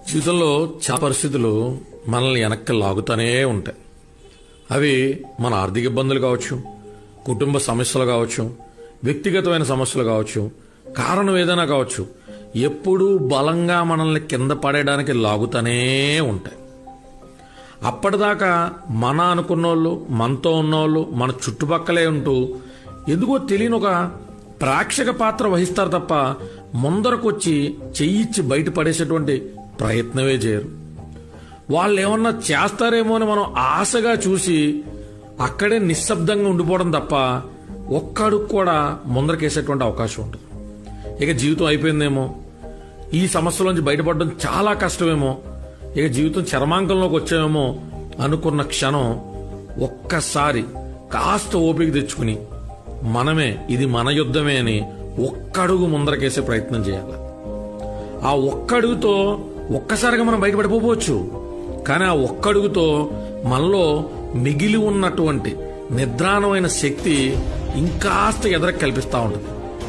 జీవితంలో చాలా పరిస్థితులు మనల్ని వెనక్కి లాగుతూనే ఉంటాయి అవి మన ఆర్థిక ఇబ్బందులు కావచ్చు కుటుంబ సమస్యలు కావచ్చు వ్యక్తిగతమైన సమస్యలు కావచ్చు కారణం ఏదైనా కావచ్చు ఎప్పుడూ బలంగా మనల్ని కింద పడేయడానికి లాగుతూనే ఉంటాయి అప్పటిదాకా మన అనుకున్నోళ్ళు మనతో ఉన్నోళ్ళు మన చుట్టుపక్కలే ఉంటూ ఎందుకో తెలియని ఒక ప్రేక్షక పాత్ర వహిస్తారు తప్ప ముందరకొచ్చి చెయ్యిచ్చి బయటపడేసేటువంటి ప్రయత్నమే చేయరు వాళ్ళు ఏమన్నా చేస్తారేమో అని మనం ఆశగా చూసి అక్కడే నిశ్శబ్దంగా ఉండిపోవడం తప్ప ఒక్కడుగు కూడా ముందరకేసేటువంటి అవకాశం ఉంటుంది ఇక జీవితం అయిపోయిందేమో ఈ సమస్యలోంచి బయటపడడం చాలా కష్టమేమో ఇక జీవితం చరమాంకంలోకి వచ్చామేమో అనుకున్న క్షణం ఒక్కసారి కాస్త ఓపిక తెచ్చుకుని మనమే ఇది మన యుద్ధమే అని ఒక్కడుగు ముందరకేసే ప్రయత్నం చేయాలి ఆ ఒక్కడుగుతో ఒక్కసారిగా మనం బయటపడిపోవచ్చు కానీ ఆ ఒక్కడుగుతో మనలో మిగిలి ఉన్నటువంటి నిద్రాణమైన శక్తి ఇంకాస్త ఎదరకు కల్పిస్తూ ఉంటుంది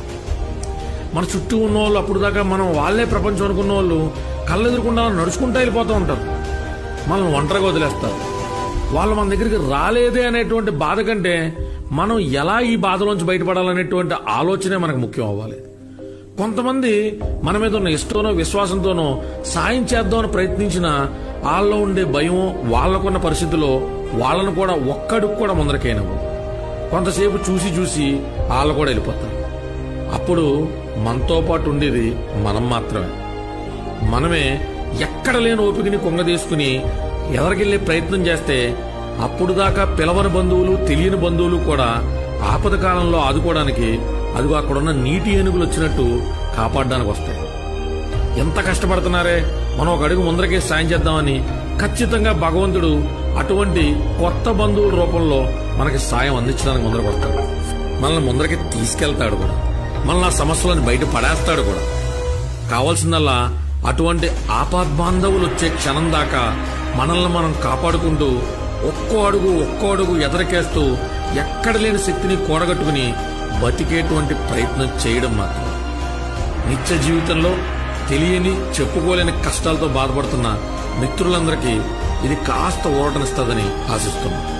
మన చుట్టూ ఉన్న వాళ్ళు అప్పుడు దాకా మనం వాళ్ళే ప్రపంచం అనుకున్న వాళ్ళు కళ్ళు ఎదురుకుండా నడుచుకుంటూ వెళ్ళిపోతూ ఉంటారు మనల్ని ఒంటరిగా వదిలేస్తారు వాళ్ళు మన దగ్గరికి రాలేదే అనేటువంటి బాధ కంటే మనం ఎలా ఈ బాధలోంచి బయటపడాలనేటువంటి ఆలోచనే మనకు ముఖ్యం అవ్వాలి కొంతమంది మన మీద ఉన్న ఇష్టంతోనో విశ్వాసంతోనో సాయం చేద్దామని ప్రయత్నించిన వాళ్ళలో ఉండే భయం వాళ్ళకున్న పరిస్థితుల్లో వాళ్ళను కూడా ఒక్కడికి కూడా ముందరకైనవు కొంతసేపు చూసి చూసి వాళ్ళు కూడా వెళ్ళిపోతారు అప్పుడు మనతో పాటు ఉండేది మనం మాత్రమే మనమే ఎక్కడ లేని ఓపికని కొంగదీసుకుని ఎదరికెళ్లే ప్రయత్నం చేస్తే అప్పుడు దాకా పిలవని బంధువులు తెలియని బంధువులు కూడా ఆపద కాలంలో ఆదుకోవడానికి అదిగో అక్కడున్న నీటి ఏనుగులు వచ్చినట్టు కాపాడడానికి వస్తాయి ఎంత కష్టపడుతున్నారే మనం ఒక అడుగు ముందరకే సాయం చేద్దామని ఖచ్చితంగా భగవంతుడు అటువంటి కొత్త బంధువుల రూపంలో మనకి సాయం అందించడానికి ముందరకు వస్తాడు మనల్ని ముందరకి తీసుకెళ్తాడు కూడా మనల్ని ఆ సమస్యలను బయట పడేస్తాడు కూడా కావాల్సిందల్లా అటువంటి ఆపాద్బాంధవులు వచ్చే క్షణం దాకా మనల్ని మనం కాపాడుకుంటూ ఒక్కో అడుగు ఒక్కో అడుగు ఎదరకేస్తూ ఎక్కడ లేని శక్తిని కూడగట్టుకుని బతికేటువంటి ప్రయత్నం చేయడం మాత్రం నిత్య జీవితంలో తెలియని చెప్పుకోలేని కష్టాలతో బాధపడుతున్న మిత్రులందరికీ ఇది కాస్త ఊరటనిస్తుందని ఆశిస్తున్నాం